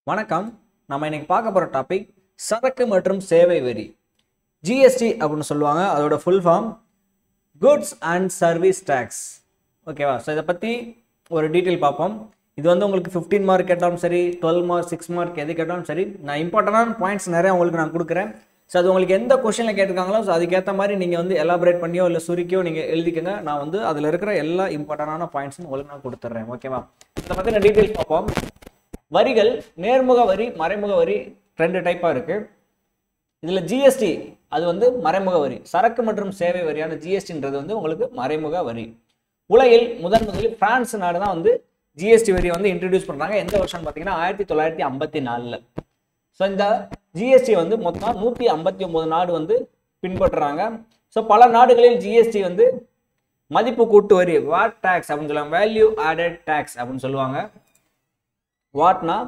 வணக்கம் நம்ம இன்னைக்கு பார்க்க போகிற டாபிக் சரக்கு மற்றும் சேவை வரி ஜிஎஸ்டி அப்படின்னு சொல்லுவாங்க அதோட full form goods and service tax ஓகேவா ஸோ இதை பற்றி ஒரு டீட்டெயில் பார்ப்போம் இது வந்து உங்களுக்கு ஃபிஃப்டீன் மார்க் கேட்டாலும் சரி டுவெல் மார்க் சிக்ஸ் மார்க் எது கேட்டாலும் சரி நான் இம்பார்ட்டண்டான பாயிண்ட்ஸ் நிறைய உங்களுக்கு நான் கொடுக்குறேன் ஸோ அது உங்களுக்கு எந்த கொஷனில் கேட்டிருக்காங்களோ ஸோ அதுக்கேற்ற மாதிரி நீங்கள் வந்து எலாபரேட் பண்ணியோ இல்லை சுருக்கியோ நீங்கள் எழுதிக்கங்க நான் வந்து அதில் இருக்கிற எல்லா இம்பார்ட்டண்டான பாயிண்ட்ஸும் உங்களுக்கு நான் கொடுத்துட்றேன் ஓகேவா இதை பற்றின டீட்டெயில் பார்ப்போம் வரிகள் நேர்முக வரி மறைமுக வரி ரெண்டு டைப்பாக இருக்குது இதில் ஜிஎஸ்டி அது வந்து மறைமுக வரி சரக்கு மற்றும் சேவை வரியான ஜிஎஸ்டின்றது வந்து உங்களுக்கு மறைமுக வரி உலகில் முதன் முதலில் பிரான்ஸ் நாடு தான் வந்து ஜிஎஸ்டி வரியை வந்து இன்ட்ரடியூஸ் பண்ணுறாங்க எந்த வருஷம்னு பார்த்தீங்கன்னா ஆயிரத்தி தொள்ளாயிரத்தி ஐம்பத்தி நாலில் ஸோ இந்த ஜிஎஸ்டி வந்து மொத்தம் நூற்றி ஐம்பத்தி ஒம்பது நாடு வந்து பின்பற்றுறாங்க ஸோ பல நாடுகளில் ஜிஎஸ்டி வந்து மதிப்பு கூட்டு வரி வாட் டேக்ஸ் அப்படின்னு சொல்லுவாங்க வேல்யூ ஆடட் டேக்ஸ் அப்படின்னு சொல்லுவாங்க வாட்னா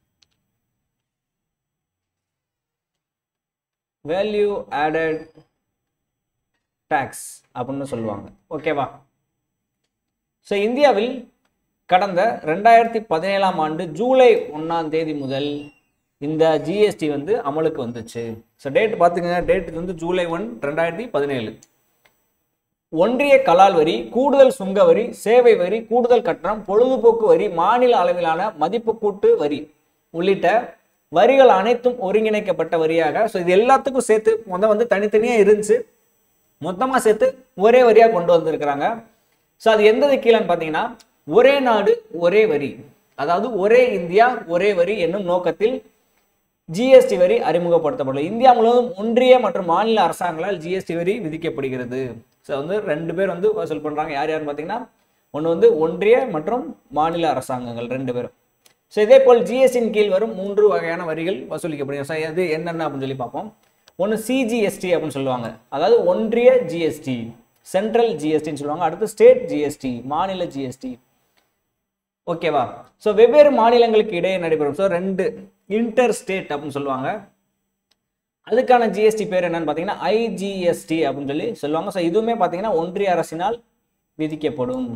வேல்யூ ஆடட் டேக்ஸ் அப்படின்னு சொல்லுவாங்க ஓகேவா ஸோ இந்தியாவில் கடந்த ரெண்டாயிரத்தி பதினேழாம் ஆண்டு ஜூலை ஒன்றாம் தேதி முதல் இந்த ஜிஎஸ்டி வந்து அமலுக்கு வந்துச்சு ஸோ டேட் பார்த்துக்கங்க டேட் வந்து ஜூலை ஒன் ரெண்டாயிரத்தி பதினேழு ஒன்றிய கலால் வரி கூடுதல் சுங்க வரி சேவை வரி கூடுதல் கட்டணம் பொழுதுபோக்கு வரி மாநில அளவிலான மதிப்பு கூட்டு வரி உள்ளிட்ட வரிகள் அனைத்தும் ஒருங்கிணைக்கப்பட்ட வரியாக ஸோ இது எல்லாத்துக்கும் சேர்த்து முதல் வந்து தனித்தனியாக இருந்துச்சு மொத்தமாக சேர்த்து ஒரே வரியாக கொண்டு வந்திருக்கிறாங்க ஸோ அது எந்தது கீழேன்னு பார்த்தீங்கன்னா ஒரே நாடு ஒரே வரி அதாவது ஒரே இந்தியா ஒரே வரி என்னும் நோக்கத்தில் ஜிஎஸ்டி வரி அறிமுகப்படுத்தப்படும் இந்தியா முழுவதும் ஒன்றிய மற்றும் மாநில அரசாங்கங்களால் ஜிஎஸ்டி வரி விதிக்கப்படுகிறது ஸோ வந்து ரெண்டு பேர் வந்து வசூல் பண்ணுறாங்க யார் யாருன்னு பார்த்தீங்கன்னா ஒன்று வந்து ஒன்றிய மற்றும் மாநில அரசாங்கங்கள் ரெண்டு பேரும் ஸோ இதே போல் ஜிஎஸ்டியின் கீழ் வரும் மூன்று வகையான வரிகள் வசூலிக்கப்படுகிறது ஸோ அது என்னென்ன அப்படின்னு சொல்லி பார்ப்போம் ஒன்று சிஜிஎஸ்டி அப்படின்னு சொல்லுவாங்க அதாவது ஒன்றிய ஜிஎஸ்டி சென்ட்ரல் ஜிஎஸ்டின்னு சொல்லுவாங்க அடுத்து ஸ்டேட் ஜிஎஸ்டி மாநில ஜிஎஸ்டி ஓகேவா ஸோ வெவ்வேறு மாநிலங்களுக்கு இடையே நடைபெறும் ஸோ ரெண்டு இன்டர் ஸ்டேட் அப்படின்னு சொல்லுவாங்க அதுக்கான ஜிஎஸ்டி பேர் என்னன்னு பார்த்தீங்கன்னா ஐஜிஎஸ்டி அப்படின்னு சொல்லி சொல்லுவாங்க ஸோ இதுவுமே பார்த்தீங்கன்னா ஒன்றிய அரசினால் விதிக்கப்படும்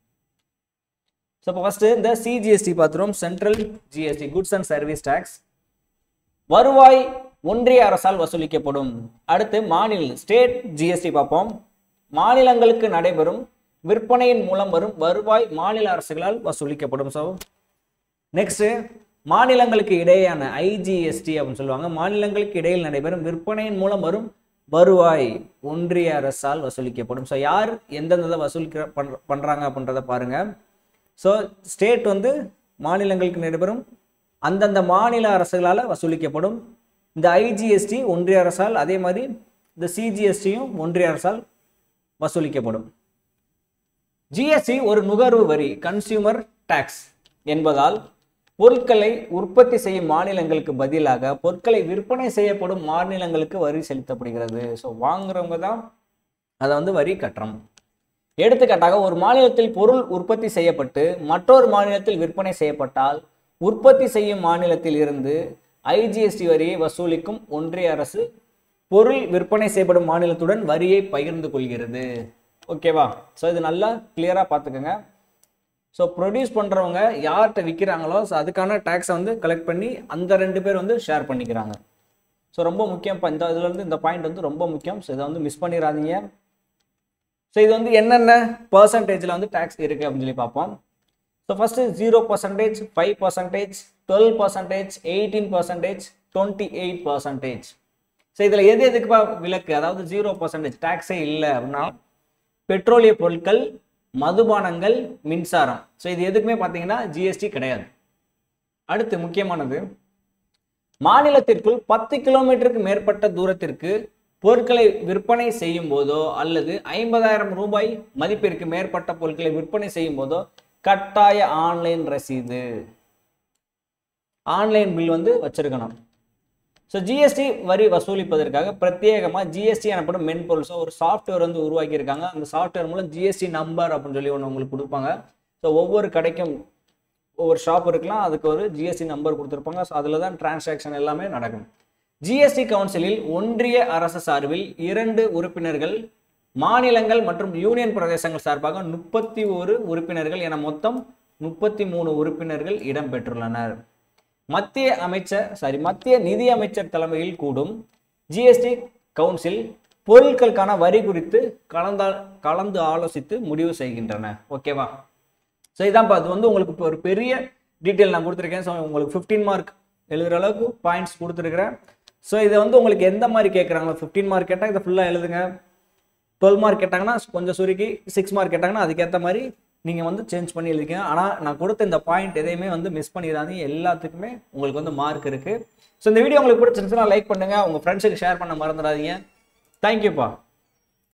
ஸோ இப்போ ஃபஸ்ட்டு இந்த சிஜிஎஸ்டி பார்த்துருவோம் central GST goods and service tax வருவாய் ஒன்றிய அரசால் வசூலிக்கப்படும் அடுத்து மாநில ஸ்டேட் ஜிஎஸ்டி பார்ப்போம் மாநிலங்களுக்கு நடைபெறும் விற்பனையின் மூலம் வரும் வருவாய் மாநில அரசுகளால் வசூலிக்கப்படும் ஸோ நெக்ஸ்ட் மாநிலங்களுக்கு இடையேயான ஐஜிஎஸ்டி அப்படின்னு சொல்லுவாங்க மாநிலங்களுக்கு இடையில் நடைபெறும் விற்பனையின் மூலம் வரும் வருவாய் ஒன்றிய அரசால் வசூலிக்கப்படும் ஸோ யார் எந்தெந்த வசூலிக்கிற பண்ற பண்ணுறாங்க அப்படின்றத பாருங்க ஸோ ஸ்டேட் வந்து மாநிலங்களுக்கு நடைபெறும் அந்தந்த மாநில அரசுகளால் வசூலிக்கப்படும் இந்த ஐஜிஎஸ்டி ஒன்றிய அரசால் அதே மாதிரி இந்த சிஜிஎஸ்டியும் ஒன்றிய அரசால் வசூலிக்கப்படும் ஜிஎஸ்டி ஒரு நுகர்வு வரி கன்சியூமர் டேக்ஸ் என்பதால் பொருட்களை உற்பத்தி செய்யும் மாநிலங்களுக்கு பதிலாக பொருட்களை விற்பனை செய்யப்படும் மாநிலங்களுக்கு வரி செலுத்தப்படுகிறது ஸோ வாங்குறவங்க தான் அதை வந்து வரி கட்டுறோம் எடுத்துக்காட்டாக ஒரு மாநிலத்தில் பொருள் உற்பத்தி செய்யப்பட்டு மற்றொரு மாநிலத்தில் விற்பனை செய்யப்பட்டால் உற்பத்தி செய்யும் மாநிலத்தில் இருந்து ஐஜிஎஸ்டி வரியை வசூலிக்கும் ஒன்றிய அரசு பொருள் விற்பனை செய்யப்படும் மாநிலத்துடன் வரியை பகிர்ந்து கொள்கிறது ஓகேவா ஸோ இது நல்லா கிளியராக பார்த்துக்கோங்க ஸோ ப்ரொடியூஸ் பண்ணுறவங்க யார்கிட்ட விற்கிறாங்களோ ஸோ அதுக்கான டேக்ஸை வந்து கலெக்ட் பண்ணி அந்த ரெண்டு பேர் வந்து ஷேர் பண்ணிக்கிறாங்க ஸோ ரொம்ப முக்கியம் இப்போ இந்த இதுல இருந்து இந்த பாயிண்ட் வந்து ரொம்ப முக்கியம் ஸோ இதை வந்து மிஸ் பண்ணிடாதீங்க ஸோ இது வந்து என்னென்ன பர்சன்டேஜில் வந்து டேக்ஸ் இருக்குது அப்படின்னு சொல்லி பார்ப்போம் so first zero percentage five percentage twelve percentage eighteen percentage twenty eight percentage so இதில் எது எதுக்குப்பா விலக்கு அதாவது ஜீரோ பர்சன்டேஜ் டேக்ஸே இல்லை அப்படின்னா பெட்ரோலிய பொருட்கள் மதுபானங்கள் மின்சாரம் ஸோ இது எதுக்குமே பார்த்தீங்கன்னா ஜிஎஸ்டி கிடையாது அடுத்து முக்கியமானது மாநிலத்திற்குள் பத்து கிலோமீட்டருக்கு மேற்பட்ட தூரத்திற்கு பொருட்களை விற்பனை செய்யும் போதோ அல்லது ஐம்பதாயிரம் ரூபாய் மதிப்பிற்கு மேற்பட்ட பொருட்களை விற்பனை செய்யும் போதோ கட்டாய ஆன்லைன் ரசீது ஆன்லைன் பில் வந்து வச்சிருக்கணும் ஸோ ஜிஎஸ்டி வரி வசூலிப்பதற்காக பிரத்யேகமாக ஜிஎஸ்டி எனப்படும் மென்பொருள் ஸோ ஒரு சாஃப்ட்வேர் வந்து உருவாக்கியிருக்காங்க அந்த சாஃப்ட்வேர் மூலம் ஜிஎஸ்டி நம்பர் அப்படின்னு சொல்லி ஒன்று உங்களுக்கு கொடுப்பாங்க ஸோ ஒவ்வொரு கடைக்கும் ஒவ்வொரு ஷாப் இருக்கலாம் அதுக்கு ஒரு ஜிஎஸ்டி நம்பர் கொடுத்துருப்பாங்க ஸோ அதில் தான் டிரான்சாக்ஷன் எல்லாமே நடக்கும் ஜிஎஸ்டி கவுன்சிலில் ஒன்றிய அரசு சார்பில் இரண்டு உறுப்பினர்கள் மாநிலங்கள் மற்றும் யூனியன் பிரதேசங்கள் சார்பாக முப்பத்தி ஒரு உறுப்பினர்கள் என மொத்தம் முப்பத்தி மூணு உறுப்பினர்கள் இடம்பெற்றுள்ளனர் மத்திய அமைச்சர் சாரி மத்திய நிதி அமைச்சர் தலைமையில் கூடும் ஜிஎஸ்டி கவுன்சில் பொருட்களுக்கான வரி குறித்து கலந்தா கலந்து ஆலோசித்து முடிவு செய்கின்றன ஓகேவா ஸோ இதான்ப்பா அது வந்து உங்களுக்கு இப்போ ஒரு பெரிய டீட்டெயில் நான் கொடுத்துருக்கேன் ஸோ உங்களுக்கு ஃபிஃப்டீன் மார்க் எழுதுகிற அளவுக்கு பாயிண்ட்ஸ் கொடுத்துருக்குறேன் ஸோ இதை வந்து உங்களுக்கு எந்த மாதிரி கேட்குறாங்களோ ஃபிஃப்டீன் மார்க் கேட்டால் இதை ஃபுல்லாக எழுதுங்க டுவெல் மார்க் கேட்டாங்கன்னா கொஞ்சம் சுருக்கி சிக்ஸ் மார்க் கேட்டாங்கன்னா அதுக்கேற்ற மாதிரி நீங்கள் வந்து சேஞ்ச் பண்ணி எழுதிக்கங்க ஆனால் நான் கொடுத்த இந்த பாயிண்ட் எதையுமே வந்து மிஸ் பண்ணிடாதீங்க எல்லாத்துக்குமே உங்களுக்கு வந்து மார்க் இருக்குது ஸோ இந்த வீடியோ உங்களுக்கு பிடிச்சிருந்துச்சுன்னா லைக் பண்ணுங்கள் உங்கள் ஃப்ரெண்ட்ஸுக்கு ஷேர் பண்ண மறந்துடாதீங்க தேங்க்யூப்பா